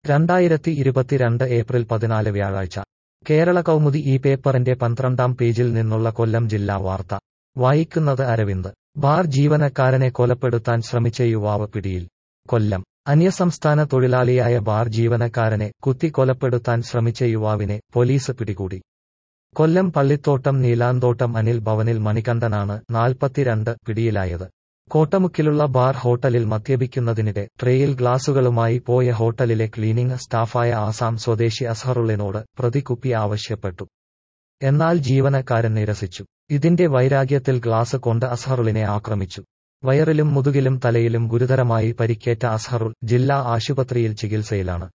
രണ്ടായിരത്തി ഇരുപത്തിരണ്ട് ഏപ്രിൽ പതിനാല് വ്യാഴാഴ്ച കേരള കൗമുദി ഈ പേപ്പറിന്റെ പന്ത്രണ്ടാം പേജിൽ നിന്നുള്ള കൊല്ലം ജില്ലാ വാർത്ത വായിക്കുന്നത് അരവിന്ദ് ബാർ ജീവനക്കാരനെ കൊലപ്പെടുത്താൻ ശ്രമിച്ച യുവാവ് പിടിയിൽ കൊല്ലം അന്യസംസ്ഥാന തൊഴിലാളിയായ ബാർ ജീവനക്കാരനെ കുത്തി കൊലപ്പെടുത്താൻ ശ്രമിച്ച യുവാവിനെ പോലീസ് പിടികൂടി കൊല്ലം പള്ളിത്തോട്ടം നീലാന്തോട്ടം അനിൽ ഭവനിൽ മണികണ്ഠനാണ് നാൽപ്പത്തിരണ്ട് പിടിയിലായത് കോട്ടമുക്കിലുള്ള ബാർ ഹോട്ടലിൽ മദ്യപിക്കുന്നതിനിടെ ട്രേയിൽ ഗ്ലാസുകളുമായി പോയ ഹോട്ടലിലെ ക്ലീനിംഗ് സ്റ്റാഫായ ആസാം സ്വദേശി അസ്ഹറുള്ളിനോട് പ്രതി കുപ്പി ആവശ്യപ്പെട്ടു എന്നാൽ ജീവനക്കാരൻ നിരസിച്ചു ഇതിന്റെ വൈരാഗ്യത്തിൽ ഗ്ലാസ് കൊണ്ട് അസ്ഹറുളിനെ ആക്രമിച്ചു വയറിലും മുതുകിലും തലയിലും ഗുരുതരമായി പരിക്കേറ്റ അസ്ഹറുൾ ജില്ലാ ആശുപത്രിയിൽ ചികിത്സയിലാണ്